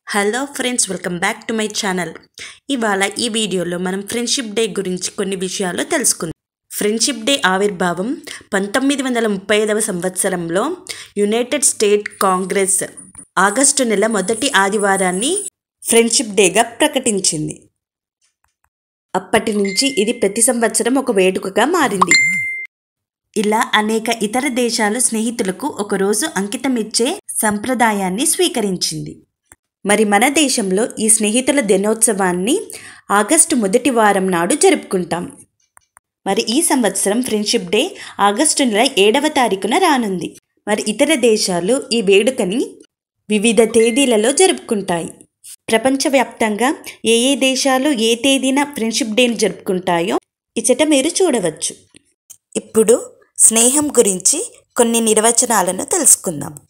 hello friends welcome back to my channel ఇవాళ ఈ వీడియోలో మనం ఫ్రెండ్షిప్ డే గురించి కొన్ని విషయాలు తెలుసుకుందాం ఫ్రెండ్షిప్ డే ఆవిర్భావం పంతొమ్మిది వందల ముప్పై ఐదవ సంవత్సరంలో యునైటెడ్ స్టేట్ కాంగ్రెస్ ఆగస్టు నెల మొదటి ఆదివారాన్ని ఫ్రెండ్షిప్ డేగా ప్రకటించింది అప్పటి నుంచి ఇది ప్రతి సంవత్సరం ఒక వేడుకగా మారింది ఇలా అనేక ఇతర దేశాలు స్నేహితులకు ఒకరోజు అంకితమిచ్చే సంప్రదాయాన్ని స్వీకరించింది మరి మన దేశంలో ఈ స్నేహితుల దినోత్సవాన్ని ఆగస్టు మొదటి వారం నాడు జరుపుకుంటాం మరి ఈ సంవత్సరం ఫ్రెండ్షిప్ డే ఆగస్టు నెల ఏడవ తారీఖున రానుంది మరి ఇతర దేశాలు ఈ వేడుకని వివిధ తేదీలలో జరుపుకుంటాయి ప్రపంచవ్యాప్తంగా ఏ ఏ దేశాలు ఏ తేదీన ఫ్రెండ్షిప్ డేని జరుపుకుంటాయో ఇచ్చట మీరు చూడవచ్చు ఇప్పుడు స్నేహం గురించి కొన్ని నిర్వచనాలను తెలుసుకుందాం